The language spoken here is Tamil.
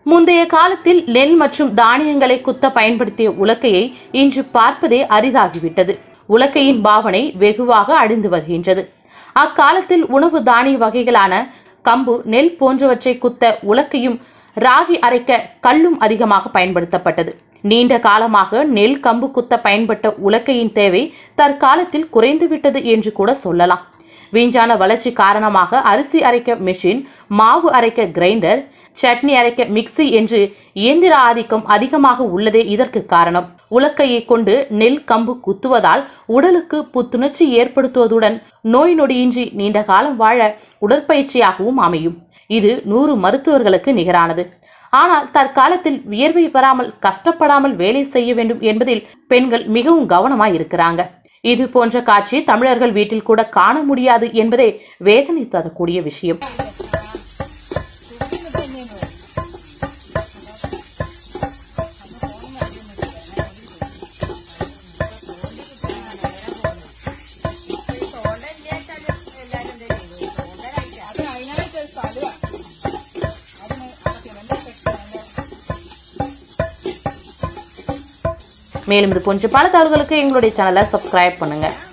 முந்தைய காலத்தில் நெல் மற்றும் தானியங்களை குத்த பயன்படுத்திய உலக்கையை இன்று பார்ப்பதே அரிதாகிவிட்டது உலக்கையின் பாவனை வெகுவாக அழிந்து வருகின்றது அக்காலத்தில் உணவு தானிய வகைகளான கம்பு நெல் போன்றவற்றை குத்த உலக்கையும் ராகி அரைக்க கல்லும் அதிகமாக பயன்படுத்தப்பட்டது நீண்ட காலமாக நெல் கம்பு குத்த பயன்பட்ட உலக்கையின் தேவை தற்காலத்தில் குறைந்துவிட்டது என்று கூட சொல்லலாம் விஞ்ஞான வளர்ச்சி காரணமாக அரிசி அரைக்க மெஷின் மாவு அரைக்க கிரைண்டர் சட்னி அரைக்க மிக்ஸி என்று இயந்திர ஆதிக்கம் அதிகமாக உள்ளதே இதற்கு காரணம் உலக்கையை கொண்டு நெல் கம்பு குத்துவதால் உடலுக்கு புத்துணர்ச்சி ஏற்படுத்துவதுடன் நோய் நொடியின்றி நீண்ட காலம் வாழ உடற்பயிற்சியாகவும் அமையும் இது நூறு மருத்துவர்களுக்கு நிகரானது ஆனால் தற்காலத்தில் வியர்வை வராமல் கஷ்டப்படாமல் வேலை செய்ய வேண்டும் என்பதில் பெண்கள் மிகவும் கவனமாய் இருக்கிறாங்க இது போன்ற காட்சி தமிழர்கள் வீட்டில் கூட காண முடியாது என்பதே வேதனை தரக்கூடிய விஷயம் അത് അതിനായിട്ട് ഒരു സ്ഥലമാണ് അതിന് സിമന്റ് സെക്ഷനാണ് மேலும் இது போன்ற பல தகவல்களுக்கு எங்களுடைய சேனலை சப்ஸ்கிரைப் பண்ணுங்க